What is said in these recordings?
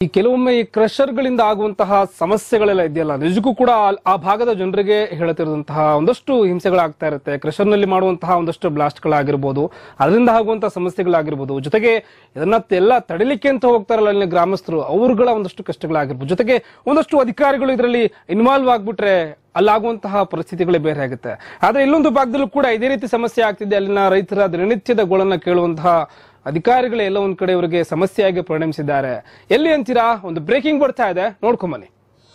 ಈ ಕೆಲವೊಮ್ಮೆ ಈ ಕ್ರಷರ್ಗಳಿಂದ ಆಗುವಂತಹ ಸಮಸ್ಯೆಗಳೆಲ್ಲ ಇದೆಯಲ್ಲ ನಿಜಕ್ಕೂ ಕೂಡ ಆ- ಆ ಭಾಗದ ಜನರಿಗೆ ಹೇಳುತ್ತಿರುವಂತಹ ಒಂದಷ್ಟು ಹಿಂಸೆಗಳಾಗ್ತಾ ಇರುತ್ತೆ ಕ್ರಷರ್ನಲ್ಲಿ ಮಾಡುವಂತಹ ಒಂದಷ್ಟು ಬ್ಲಾಸ್ಟ್ಗಳಾಗಿರ್ಬೋದು ಅದರಿಂದ ಆಗುವಂತಹ ಸಮಸ್ಯೆಗಳಾಗಿರ್ಬೋದು ಜೊತೆಗೆ ಇದನ್ನ ಎಲ್ಲ ತಡಿಲಿಕ್ಕೆ ಅಂತ ಹೋಗ್ತಾರಲ್ಲ ಅಲ್ಲಿನ ಗ್ರಾಮಸ್ಥರು ಅವ್ರುಗಳ ಒಂದಷ್ಟು ಕಷ್ಟಗಳಾಗಿರ್ಬೋದು ಜೊತೆಗೆ ಒಂದಷ್ಟು ಅಧಿಕಾರಿಗಳು ಇದರಲ್ಲಿ ಇನ್ವಾಲ್ವ್ ಆಗ್ಬಿಟ್ರೆ ಅಲ್ಲಾಗುವಂತಹ ಪರಿಸ್ಥಿತಿಗಳೇ ಬೇರೆ ಆಗುತ್ತೆ ಆದ್ರೆ ಇಲ್ಲೊಂದು ಭಾಗದಲ್ಲೂ ಕೂಡ ಇದೇ ರೀತಿ ಸಮಸ್ಯೆ ಆಗ್ತಿದೆ ಅಲ್ಲಿನ ರೈತರ ದಿನನಿತ್ಯದ ಗೋಳನ್ನ ಕೇಳುವಂತಹ ಅಧಿಕಾರಿಗಳೇ ಎಲ್ಲ ಒಂದ್ ಕಡೆ ಇವರಿಗೆ ಸಮಸ್ಯೆಯಾಗಿ ಪರಿಣಮಿಸಿದ್ದಾರೆ ಎಲ್ಲಿ ಅಂತೀರಾ ಒಂದು ಬ್ರೇಕಿಂಗ್ ಬರ್ತಾ ಇದೆ ನೋಡ್ಕೊಂಬನ್ನಿ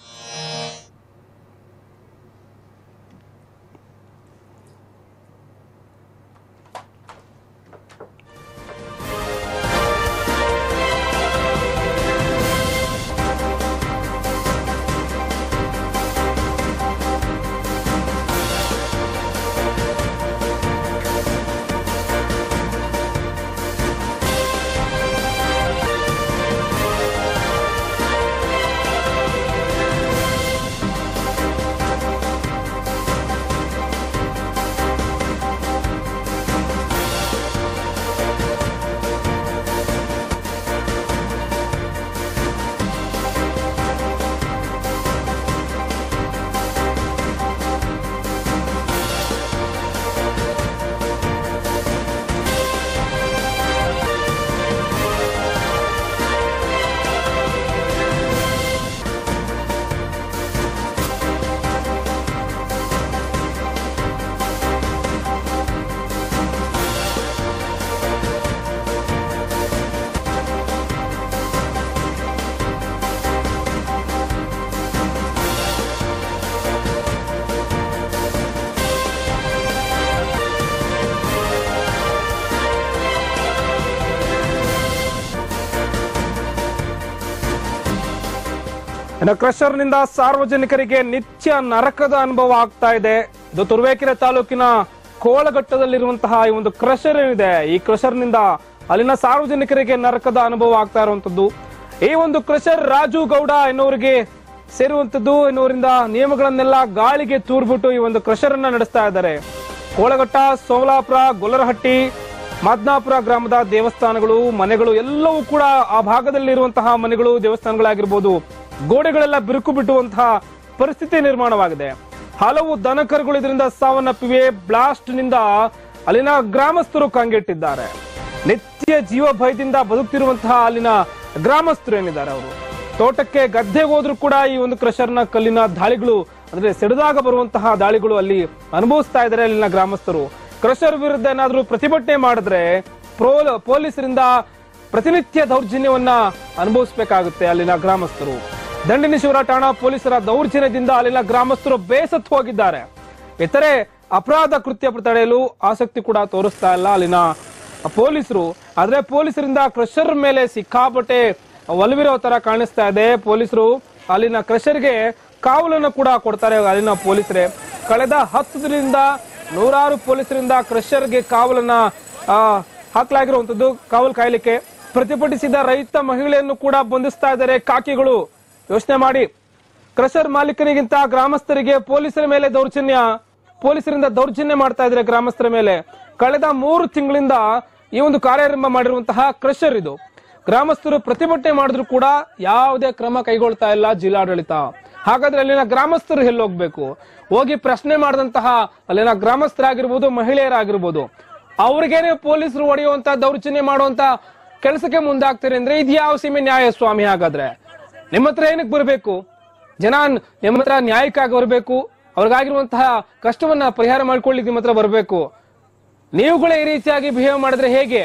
ಇನ್ನು ಕ್ರಷರ್ನಿಂದ ಸಾರ್ವಜನಿಕರಿಗೆ ನಿತ್ಯ ನರಕದ ಅನುಭವ ಆಗ್ತಾ ಇದೆ ಇದು ತುರುವೇಕೆರೆ ತಾಲೂಕಿನ ಕೋಳಘಟ್ಟದಲ್ಲಿರುವಂತಹ ಈ ಒಂದು ಕ್ರಷರ್ ಏನಿದೆ ಈ ಕ್ರಷರ್ನಿಂದ ಅಲ್ಲಿನ ಸಾರ್ವಜನಿಕರಿಗೆ ನರಕದ ಅನುಭವ ಆಗ್ತಾ ಇರುವಂತದ್ದು ಈ ಒಂದು ಕ್ರಷರ್ ರಾಜು ಗೌಡ ಎನ್ನುವರಿಗೆ ಸೇರುವಂತದ್ದು ಎನ್ನುವರಿಂದ ನಿಯಮಗಳನ್ನೆಲ್ಲ ಗಾಳಿಗೆ ತೂರ್ಬಿಟ್ಟು ಈ ಒಂದು ಕ್ರಷರ್ ಅನ್ನ ನಡೆಸ್ತಾ ಇದ್ದಾರೆ ಕೋಳಘಟ್ಟ ಸೋಮಲಾಪುರ ಗೊಲ್ಲರಹಟ್ಟಿ ಮಾದ್ನಾಪುರ ಗ್ರಾಮದ ದೇವಸ್ಥಾನಗಳು ಮನೆಗಳು ಎಲ್ಲವೂ ಕೂಡ ಆ ಭಾಗದಲ್ಲಿರುವಂತಹ ಮನೆಗಳು ದೇವಸ್ಥಾನಗಳಾಗಿರ್ಬೋದು ಗೋಡೆಗಳೆಲ್ಲ ಬಿರುಕು ಬಿಟ್ಟುವಂತಹ ಪರಿಸ್ಥಿತಿ ನಿರ್ಮಾಣವಾಗಿದೆ ಹಲವು ದನಕರುಗಳು ಇದರಿಂದ ಸಾವನ್ನಪ್ಪಿವೆ ಬ್ಲಾಸ್ಟ್ ನಿಂದ ಅಲ್ಲಿನ ಗ್ರಾಮಸ್ಥರು ಕಂಗೆಟ್ಟಿದ್ದಾರೆ ನಿತ್ಯ ಜೀವ ಭಯದಿಂದ ಬದುಕ್ತಿರುವಂತಹ ಅಲ್ಲಿನ ಗ್ರಾಮಸ್ಥರು ಏನಿದ್ದಾರೆ ಅವರು ತೋಟಕ್ಕೆ ಗದ್ದೆಗೆ ಹೋದ್ರು ಕೂಡ ಈ ಒಂದು ಕ್ರಷರ್ನ ಕಲ್ಲಿನ ದಾಳಿಗಳು ಅಂದ್ರೆ ಸಿಡಿದಾಗ ಬರುವಂತಹ ದಾಳಿಗಳು ಅಲ್ಲಿ ಅನುಭವಿಸ್ತಾ ಇದ್ದಾರೆ ಅಲ್ಲಿನ ಗ್ರಾಮಸ್ಥರು ಕ್ರಷರ್ ವಿರುದ್ಧ ಏನಾದ್ರೂ ಪ್ರತಿಭಟನೆ ಮಾಡಿದ್ರೆ ಪ್ರೋ- ಪೊಲೀಸರಿಂದ ಪ್ರತಿನಿತ್ಯ ದೌರ್ಜನ್ಯವನ್ನ ಅನುಭವಿಸಬೇಕಾಗುತ್ತೆ ಅಲ್ಲಿನ ಗ್ರಾಮಸ್ಥರು ದಂಡಿನೇಶ್ವರ ಠಾಣಾ ಪೊಲೀಸರ ದೌರ್ಜನ್ಯದಿಂದ ಅಲ್ಲಿನ ಗ್ರಾಮಸ್ಥರು ಬೇಸತ್ತು ಹೋಗಿದ್ದಾರೆ ಇತರೆ ಅಪರಾಧ ಕೃತ್ಯ ತಡೆಯಲು ಆಸಕ್ತಿ ಕೂಡ ತೋರಿಸ್ತಾ ಇಲ್ಲ ಅಲ್ಲಿನ ಪೊಲೀಸರು ಆದ್ರೆ ಪೊಲೀಸರಿಂದ ಕ್ರಷರ್ ಮೇಲೆ ಸಿಕ್ಕಾಪಟ್ಟೆ ಒಲವಿರೋ ತರ ಕಾಣಿಸ್ತಾ ಇದೆ ಪೊಲೀಸರು ಅಲ್ಲಿನ ಕ್ರಷರ್ಗೆ ಕಾವಲನ್ನು ಕೂಡ ಕೊಡ್ತಾರೆ ಅಲ್ಲಿನ ಪೊಲೀಸರೇ ಕಳೆದ ಹತ್ತು ದಿನದಿಂದ ನೂರಾರು ಪೊಲೀಸರಿಂದ ಕ್ರಷರ್ಗೆ ಕಾವಲನ್ನ ಆ, ಹಾಕಲಾಗಿರುವಂತದ್ದು ಕಾವಲು ಕಾಯಲಿಕ್ಕೆ ಪ್ರತಿಭಟಿಸಿದ ರೈತ ಮಹಿಳೆಯನ್ನು ಕೂಡ ಬಂಧಿಸ್ತಾ ಇದ್ದಾರೆ ಕಾಕಿಗಳು ಯೋಚನೆ ಮಾಡಿ ಕ್ರಷರ್ ಮಾಲೀಕನಿಗಿಂತ ಗ್ರಾಮಸ್ಥರಿಗೆ ಪೊಲೀಸರ ಮೇಲೆ ದೌರ್ಜನ್ಯ ಪೊಲೀಸರಿಂದ ದೌರ್ಜನ್ಯ ಮಾಡ್ತಾ ಇದ್ದಾರೆ ಗ್ರಾಮಸ್ಥರ ಮೇಲೆ ಕಳೆದ ಮೂರು ತಿಂಗಳಿಂದ ಈ ಒಂದು ಕಾರ್ಯಾರಂಭ ಮಾಡಿರುವಂತಹ ಕ್ರಷರ್ ಇದು ಗ್ರಾಮಸ್ಥರು ಪ್ರತಿಭಟನೆ ಮಾಡಿದ್ರು ಕೂಡ ಯಾವುದೇ ಕ್ರಮ ಕೈಗೊಳ್ತಾ ಇಲ್ಲ ಜಿಲ್ಲಾಡಳಿತ ಹಾಗಾದ್ರೆ ಅಲ್ಲಿನ ಗ್ರಾಮಸ್ಥರು ಎಲ್ಲಿ ಹೋಗ್ಬೇಕು ಹೋಗಿ ಪ್ರಶ್ನೆ ಮಾಡಿದಂತಹ ಅಲ್ಲಿನ ಗ್ರಾಮಸ್ಥರಾಗಿರ್ಬೋದು ಮಹಿಳೆಯರಾಗಿರ್ಬೋದು ಅವ್ರಿಗೇನೆ ಪೊಲೀಸರು ಹೊಡೆಯುವಂತ ದೌರ್ಜನ್ಯ ಮಾಡುವಂತ ಕೆಲಸಕ್ಕೆ ಮುಂದಾಗ್ತಾರೆ ಅಂದ್ರೆ ಇದು ಯಾವ ಸೀಮೆ ನ್ಯಾಯ ಸ್ವಾಮಿ ಹಾಗಾದ್ರೆ ನಿಮ್ಮ ಹತ್ರ ಏನಕ್ಕೆ ಬರಬೇಕು ಜನ ನಿಮ್ಮ ಹತ್ರ ನ್ಯಾಯಕ್ಕಾಗಿ ಬರಬೇಕು ಅವ್ರಿಗಾಗಿರುವಂತಹ ಕಷ್ಟವನ್ನ ಪರಿಹಾರ ಮಾಡ್ಕೊಳ್ಳಿಕ್ಕೆ ನಿಮ್ಮ ಹತ್ರ ಬರಬೇಕು ನೀವುಗಳೇ ಈ ರೀತಿಯಾಗಿ ಬಿಹೇವ್ ಮಾಡಿದ್ರೆ ಹೇಗೆ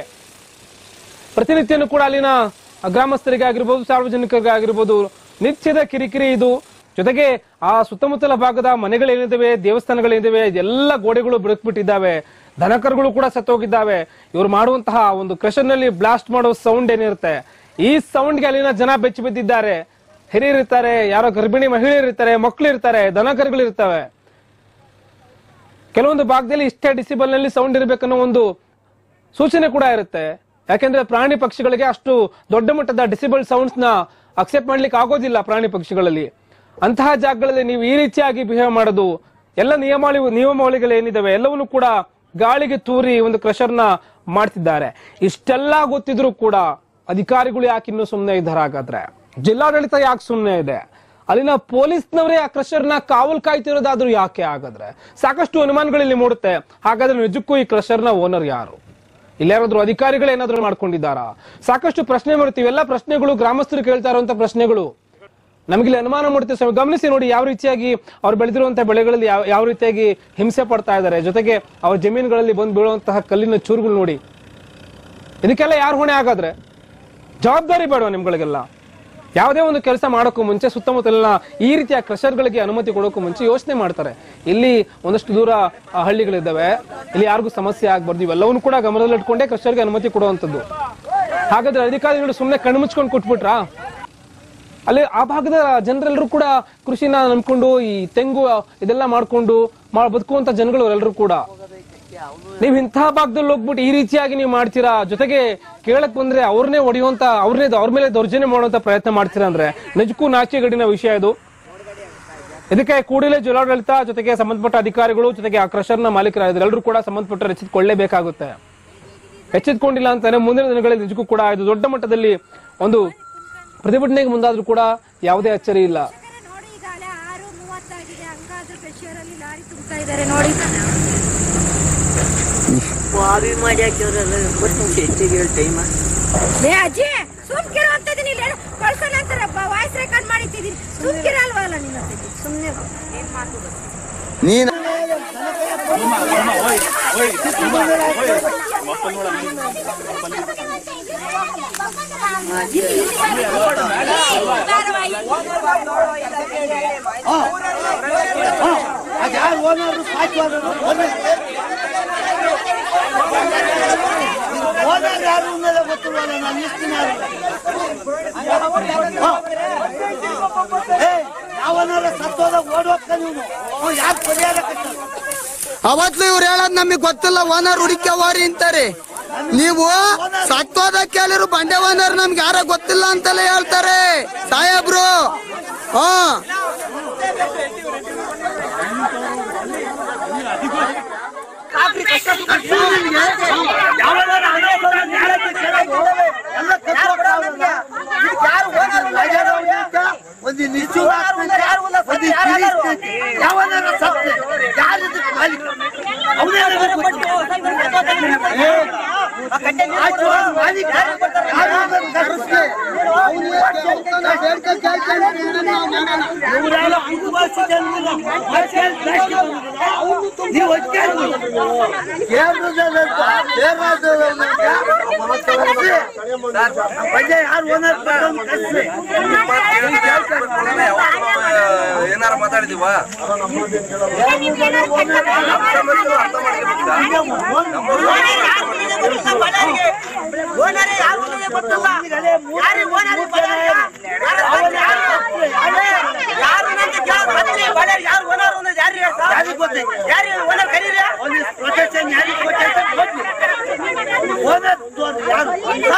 ಪ್ರತಿನಿತ್ಯನೂ ಕೂಡ ಅಲ್ಲಿನ ಗ್ರಾಮಸ್ಥರಿಗೆ ಆಗಿರ್ಬೋದು ಸಾರ್ವಜನಿಕರಿಗೆ ಆಗಿರ್ಬೋದು ನಿತ್ಯದ ಕಿರಿಕಿರಿ ಇದು ಜೊತೆಗೆ ಆ ಸುತ್ತಮುತ್ತಲ ಭಾಗದ ಮನೆಗಳೇನಿದಾವೆ ದೇವಸ್ಥಾನಗಳೇನಿದಾವೆ ಎಲ್ಲ ಗೋಡೆಗಳು ಬಿಡುಕ್ಬಿಟ್ಟಿದ್ದಾವೆ ದನಕರುಗಳು ಕೂಡ ಸತ್ತೋಗಿದ್ದಾವೆ ಇವ್ರು ಮಾಡುವಂತಹ ಒಂದು ಕ್ರಷರ್ನಲ್ಲಿ ಬ್ಲಾಸ್ಟ್ ಮಾಡೋ ಸೌಂಡ್ ಏನಿರುತ್ತೆ ಈ ಸೌಂಡ್ಗೆ ಅಲ್ಲಿನ ಜನ ಬೆಚ್ಚಿ ಬಿದ್ದಿದ್ದಾರೆ ಹಿರಿಯರು ಇರ್ತಾರೆ ಯಾರೋ ಗರ್ಭಿಣಿ ಮಹಿಳೆಯರು ಇರ್ತಾರೆ ಮಕ್ಕಳು ಇರ್ತಾರೆ ದನಕರುಗಳು ಇರ್ತವೆ ಕೆಲವೊಂದು ಭಾಗದಲ್ಲಿ ಇಷ್ಟೇ ಡಿಸಿಬಲ್ ನಲ್ಲಿ ಸೌಂಡ್ ಇರಬೇಕನ್ನೋ ಒಂದು ಸೂಚನೆ ಕೂಡ ಇರುತ್ತೆ ಯಾಕೆಂದ್ರೆ ಪ್ರಾಣಿ ಪಕ್ಷಿಗಳಿಗೆ ಅಷ್ಟು ದೊಡ್ಡ ಮಟ್ಟದ ಡಿಸಿಬಲ್ ಸೌಂಡ್ಸ್ ನ ಅಕ್ಸೆಪ್ಟ್ ಮಾಡ್ಲಿಕ್ಕೆ ಆಗೋದಿಲ್ಲ ಪ್ರಾಣಿ ಪಕ್ಷಿಗಳಲ್ಲಿ ಅಂತಹ ಜಾಗಗಳಲ್ಲಿ ನೀವು ಈ ರೀತಿಯಾಗಿ ಬಿಹೇವ್ ಮಾಡೋದು ಎಲ್ಲ ನಿಯಮಾವಳಿ ನಿಯಮಾವಳಿಗಳು ಏನಿದಾವೆ ಎಲ್ಲವನ್ನು ಕೂಡ ಗಾಳಿಗೆ ತೂರಿ ಒಂದು ಕ್ರಷರ್ನ ಮಾಡ್ತಿದ್ದಾರೆ ಇಷ್ಟೆಲ್ಲ ಗೊತ್ತಿದ್ರು ಕೂಡ ಅಧಿಕಾರಿಗಳು ಯಾಕೆ ಇನ್ನೂ ಸುಮ್ಮನೆ ಇದ್ದಾರೆ ಹಾಗಾದ್ರೆ ಜಿಲ್ಲಾಡಳಿತ ಯಾಕೆ ಸುಮ್ಮನೆ ಇದೆ ಅಲ್ಲಿನ ಪೊಲೀಸ್ನವರೇ ಆ ಕ್ರಷರ್ನ ಕಾವಲ್ ಕಾಯ್ತಿರೋದಾದ್ರೂ ಯಾಕೆ ಹಾಗಾದ್ರೆ ಸಾಕಷ್ಟು ಅನುಮಾನಗಳಲ್ಲಿ ಮೂಡುತ್ತೆ ಹಾಗಾದ್ರೆ ನಿಜಕ್ಕೂ ಈ ಕ್ರಷರ್ನ ಓನರ್ ಯಾರು ಇಲ್ಲಾರಾದ್ರೂ ಅಧಿಕಾರಿಗಳು ಏನಾದ್ರೂ ಮಾಡ್ಕೊಂಡಿದ್ದಾರಾ ಸಾಕಷ್ಟು ಪ್ರಶ್ನೆ ಮಾಡ್ತೀವಿ ಎಲ್ಲ ಪ್ರಶ್ನೆಗಳು ಗ್ರಾಮಸ್ಥರು ಕೇಳ್ತಾ ಇರುವಂತ ಪ್ರಶ್ನೆಗಳು ನಮಗೆ ಅನುಮಾನ ಮೂಡುತ್ತೆ ಸ್ವಾಮಿ ಗಮನಿಸಿ ನೋಡಿ ಯಾವ ರೀತಿಯಾಗಿ ಅವ್ರು ಬೆಳೆದಿರುವಂತಹ ಬೆಳೆಗಳಲ್ಲಿ ಯಾವ ಯಾವ ರೀತಿಯಾಗಿ ಹಿಂಸೆ ಪಡ್ತಾ ಇದ್ದಾರೆ ಜೊತೆಗೆ ಅವ್ರ ಜಮೀನುಗಳಲ್ಲಿ ಬಂದು ಬೀಳುವಂತಹ ಕಲ್ಲಿನ ಚೂರುಗಳು ನೋಡಿ ಇದಕ್ಕೆಲ್ಲ ಯಾರು ಹೊಣೆ ಆಗಾದ್ರೆ ಜವಾಬ್ದಾರಿ ಬೇಡವಾ ನಿಮ್ಗಳಿಗೆಲ್ಲ ಯಾವುದೇ ಒಂದು ಕೆಲಸ ಮಾಡೋಕ್ಕೂ ಮುಂಚೆ ಸುತ್ತಮುತ್ತಲಿನ ಈ ರೀತಿಯ ಕ್ರಷರ್ಗಳಿಗೆ ಅನುಮತಿ ಕೊಡೋಕ್ಕೂ ಮುಂಚೆ ಯೋಚನೆ ಮಾಡ್ತಾರೆ ಇಲ್ಲಿ ಒಂದಷ್ಟು ದೂರ ಆ, ಹಳ್ಳಿಗಳಿದ್ದಾವೆ ಇಲ್ಲಿ ಯಾರಿಗೂ ಸಮಸ್ಯೆ ಆಗ್ಬಾರ್ದು ಇವೆಲ್ಲವನ್ನು ಕೂಡ ಗಮನದಲ್ಲಿಟ್ಕೊಂಡೇ ಕ್ರಷರ್ಗೆ ಅನುಮತಿ ಕೊಡುವಂಥದ್ದು ಹಾಗಾದ್ರೆ ಅಧಿಕಾರಿಗಳು ಸುಮ್ಮನೆ ಕಣ್ಣು ಮುಚ್ಕೊಂಡು ಕೊಟ್ಬಿಟ್ರಾ ಅಲ್ಲಿ ಆ ಭಾಗದ ಜನರೆಲ್ಲರೂ ಕೂಡ ಕೃಷಿನ ನಂಬ್ಕೊಂಡು ಈ ತೆಂಗು ಇದೆಲ್ಲ ಮಾಡ್ಕೊಂಡು ಮಾ- ಬದುಕುವಂತ ಜನಗಳು ಎಲ್ಲರೂ ಕೂಡ ನೀವ್ ಇಂತಹ ಭಾಗದಲ್ಲಿ ಹೋಗ್ಬಿಟ್ಟು ಈ ರೀತಿಯಾಗಿ ನೀವು ಮಾಡ್ತೀರಾ ಜೊತೆಗೆ ಕೇಳಕ್ ಬಂದ್ರೆ ಅವ್ರನ್ನೇ ಹೊಡೆಯುವಂತ ಅವ್ರನ್ನೇ ಅವ್ರ ಮೇಲೆ ದೌರ್ಜನ್ಯ ಮಾಡುವಂತ ಪ್ರಯತ್ನ ಮಾಡ್ತೀರಾ ಅಂದ್ರೆ ನಿಜಕ್ಕೂ ನಾಚಿಕೆಗಡಿನ ವಿಷಯ ಇದು ಇದಕ್ಕೆ ಕೂಡಲೇ ಜಿಲ್ಲಾಡಳಿತ ಜೊತೆಗೆ ಸಂಬಂಧಪಟ್ಟ ಅಧಿಕಾರಿಗಳು ಜೊತೆಗೆ ಆ ಕ್ರಷರ್ನ ಮಾಲೀಕರಾಗಿದ್ದಾರೆ ಎಲ್ಲರೂ ಕೂಡ ಸಂಬಂಧಪಟ್ಟ ಎಚ್ಚೆತ್ಕೊಳ್ಳೇಬೇಕಾಗುತ್ತೆ ಎಚ್ಚೆತ್ಕೊಂಡಿಲ್ಲ ಅಂತಾನೆ ಮುಂದಿನ ದಿನಗಳಲ್ಲಿ ನಿಜಕ್ಕೂ ಕೂಡ ಇದು ದೊಡ್ಡ ಮಟ್ಟದಲ್ಲಿ ಒಂದು ಪ್ರತಿಭಟನೆಗೆ ಮುಂದಾದ್ರೂ ಕೂಡ ಯಾವುದೇ ಅಚ್ಚರಿ ಇಲ್ಲ ನೋಡಿ ಈಗ ಅಲೆ ಆರು ಮೂವತ್ತಾಗಿದೆ ಹಂಗಾದ್ರೂ ಪ್ರೆಷರಲ್ಲಿ ಲಾರಿ ತುಂಬ್ತಾ ಇದ್ದಾರೆ ನೋಡಿ ಬಾವಿ ಮಾಡಿ ಹಾಕಿವ್ರಲ್ಲ ಗೊತ್ತು ಹೆಚ್ಚಿಗೆ ಹೇಳಿ ಟೈಮ ಏ ಅಜ್ಜಿ ಸುಮ್ಕಿರೋ ಅಂತದೀನಿ ಇಲ್ಲಿ ಹೇಳು. ಕಳ್ಸೋಣ ಅಂತಾರೆ ವಾಯ್ಸ್ ರೆಕಾರ್ಡ್ ಮಾಡಿಟ್ಟಿದೀನಿ ಸುಮ್ಕಿರಲ್ವಲ್ಲ ನಿನ್ನ ಸುಮ್ಮನೆ ಏನ್ ಮಾತು ನೀನು ಅದ್ಯಾರು ಓನರ್ ಸಾಕಿ ಓನರ್ ಯಾರು ಅನ್ನೋದೇ ಗೊತ್ತಿಲ್ವಲ್ಲ ನಾನು ಇಷ್ಟು ಯಾವನಾರ ಸತ್ತೋದ ಓಡ್ಬೇಕ ನೀವು ಯಾಕೆ ಪರಿಹಾರ ಕಟ್ಟಾರ ಅವತ್ತು ಇವ್ರು ಹೇಳೋದ್ ನಮಗ್ ಗೊತ್ತಿಲ್ಲ ಓನರ್ ಹುಡುಕ್ಯವಾರಿ ಅಂತಾರೆ ನೀವು ಸತ್ವಾದ ಕೇಳಿರು ಬಂಡೆ ಓನರ್ ನಮ್ಗೆ ಯಾರ ಗೊತ್ತಿಲ್ಲ ಅಂತೆಲ್ಲ ಹೇಳ್ತಾರೆ ಸಾಹೇಬ್ರು ಹಾ ಒಂದು ನಿಶ್ಚಿತ ಒಂದು ಯಾವನಾರ ಸತ್ತೆ ಯಾರು ಇದಕ್ಕೆ ಮಾಲೀಕ ಅವನೇ ಆಯ್ತು, ಮಾಲೀಕ ಯಾರು ಅದನ್ನ ಕರೆಸ್ಲಿ? ಇವರೆಲ್ಲ ಅಂಗುವಾಸಿ ಜನರಿಲ್ಲ. ಅದ್ಕೇನ್ ಜಾಸ್ತಿ ಬಂದಿಲ್ಲ. ನೀವು ಅದ್ಕೇನ್ ಏನು ಜನರು? ಏನಾದ್ರು ಕರೆಸ್ಲಿ. ಪಂಜೆ ಯಾರು ಓನರ್ ಕರೆಸ್ಲಿ ಏನಾರ ಮಾತಾಡಿದೀವ ಯಾರಿಗ್ ಗೊತ್ತೈತೆ? ಪೊಲೀಸ್ ಪ್ರೊಟೆಕ್ಷನ್ ಯಾರಿಗ್ ಗೊತ್ತೈತೆ? ಗೊತ್ತು. ಓನರ್ ತೋರ್ಸಿ, ಯಾರು?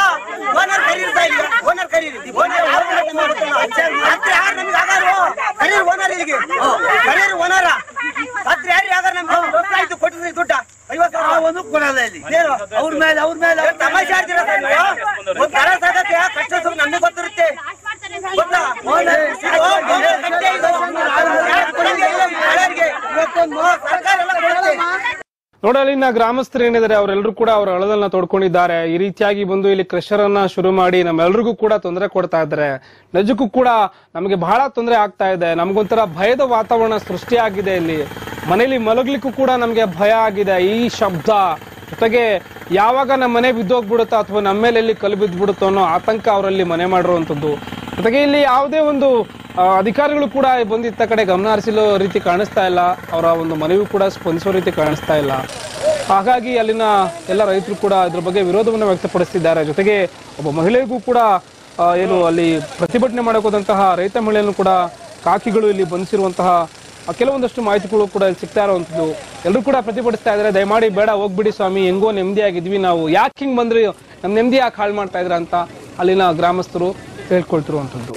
ಅವನು ಕೊಡಲ್ಲ ಇಲ್ಲಿ ಅವ್ರ ಮೇಲೆ ಅವ್ರ ಮೇಲೆ ಅವ್ರ ತಮಾಷೆ ಆಡ್ತೀರಾ ಸರ್ ನೀವು? ಒಂದ್ ತರ ಸಾಕತ್ತೆ, ಕಷ್ಟ ಸುಖ ನಮ್ಗೆ ಗೊತ್ತಿರುತ್ತೆ ಗೊತ್ತಾ? ಓನರ್ ಇದು ಓನರ್ ಕಟ್ಟೆ ಇದು. ಯಾರ್ ಕೊಡಂಗಿಲ್ಲ ಮಹಿಳೆಯರಿಗೆ. ಇವತ್ತೊಂದು ಸರ್ಕಾರ ಎಲ್ಲ ಕೊಡುತ್ತೆ. ನೋಡಿ ಅಲ್ಲಿನ ಗ್ರಾಮಸ್ಥರು ಏನಿದ್ದಾರೆ ಅವರೆಲ್ಲರೂ ಕೂಡ ಅವರ ಅಳದನ್ನ ತೋಡ್ಕೊಂಡಿದ್ದಾರೆ ಈ ರೀತಿಯಾಗಿ ಬಂದು ಇಲ್ಲಿ ಕ್ರಷರ್ ಅನ್ನ ಶುರು ಮಾಡಿ ನಮ್ಮೆಲ್ರಿಗೂ ಕೂಡ ತೊಂದರೆ ಕೊಡ್ತಾ ಇದ್ದಾರೆ ನಿಜಕ್ಕೂ ಕೂಡ ನಮಗೆ ಬಹಳ ತೊಂದರೆ ಆಗ್ತಾ ಇದೆ ನಮಗೊಂಥರ ಭಯದ ವಾತಾವರಣ ಸೃಷ್ಟಿಯಾಗಿದೆ ಇಲ್ಲಿ ಮನೇಲಿ ಮಲಗ್ಲಿಕ್ಕೂ ಕೂಡ ನಮಗೆ ಭಯ ಆಗಿದೆ ಈ ಶಬ್ದ ಜೊತೆಗೆ ಯಾವಾಗ ನಮ್ಮ ಮನೆ ಬಿದ್ದೋಗ್ಬಿಡುತ್ತೋ ಅಥವಾ ನಮ್ಮ ಮೇಲೆ ಎಲ್ಲಿ ಕಲ್ಲು ಬಿದ್ದ್ಬಿಡುತ್ತೋ ಅನ್ನೋ ಆತಂಕ ಅವರಲ್ಲಿ ಮನೆ ಮಾಡಿರುವಂಥದ್ದು ಜೊತೆಗೆ ಇಲ್ಲಿ ಯಾವುದೇ ಒಂದು ಆ, ಅಧಿಕಾರಿಗಳು ಕೂಡ ಬಂದು ಇತ್ತ ಕಡೆ ಗಮನ ಹರಿಸಲು ರೀತಿ ಕಾಣಿಸ್ತಾ ಇಲ್ಲ ಅವರ ಒಂದು ಮನವಿ ಕೂಡ ಸ್ಪಂದಿಸೋ ರೀತಿ ಕಾಣಿಸ್ತಾ ಇಲ್ಲ ಹಾಗಾಗಿ ಅಲ್ಲಿನ ಎಲ್ಲ ರೈತರು ಕೂಡ ಇದ್ರ ಬಗ್ಗೆ ವಿರೋಧವನ್ನು ವ್ಯಕ್ತಪಡಿಸ್ತಿದ್ದಾರೆ ಜೊತೆಗೆ ಒಬ್ಬ ಮಹಿಳೆಗೂ ಕೂಡ ಆ, ಏನು ಅಲ್ಲಿ ಪ್ರತಿಭಟನೆ ಮಾಡೋದಂತಹ ರೈತ ಮಹಿಳೆಯನ್ನು ಕೂಡ ಕಾಕಿಗಳು ಇಲ್ಲಿ ಬಂಧಿಸಿರುವಂತಹ ಆ, ಕೆಲವೊಂದಷ್ಟು ಮಾಹಿತಿಗಳು ಕೂಡ ಇಲ್ಲಿ ಸಿಗ್ತಾ ಇರುವಂಥದ್ದು ಎಲ್ಲರೂ ಕೂಡ ಪ್ರತಿಭಟಿಸ್ತಾ ಇದ್ದಾರೆ ದಯಮಾಡಿ ಬೇಡ ಹೋಗ್ಬಿಡಿ ಸ್ವಾಮಿ ಹೆಂಗೋ ನೆಮ್ಮದಿಯಾಗಿದ್ವಿ ನಾವು ಯಾಕೆ ಹಿಂಗ್ ಬಂದ್ರಿ ನಮ್ಮ ನೆಮ್ಮದಿ ಯಾಕೆ ಹಾಳು ಮಾಡ್ತಾ ಇದ್ರ ಅಂತ ಅಲ್ಲಿನ ಗ್ರಾಮಸ್ಥರು ಹೇಳ್ಕೊಳ್ತಿರುವಂಥದ್ದು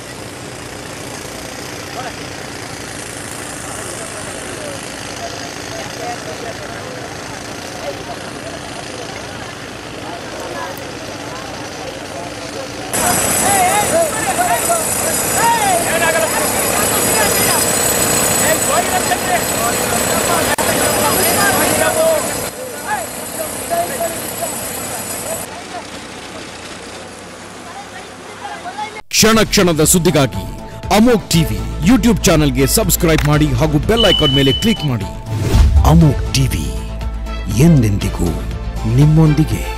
ಕ್ಷಣ ಕ್ಷಣದ ಸುದ್ದಿಗಾಗಿ ಅಮೋಕ್ ಟಿವಿ ಯೂಟ್ಯೂಬ್ ಚಾನೆಲ್ಗೆ ಸಬ್ಸ್ಕ್ರೈಬ್ ಮಾಡಿ ಹಾಗೂ ಬೆಲ್ ಐಕಾನ್ ಮೇಲೆ ಕ್ಲಿಕ್ ಮಾಡಿ ಅಮೋಕ್ ಟಿವಿ ಎಂದೆಂದಿಗೂ ನಿಮ್ಮೊಂದಿಗೆ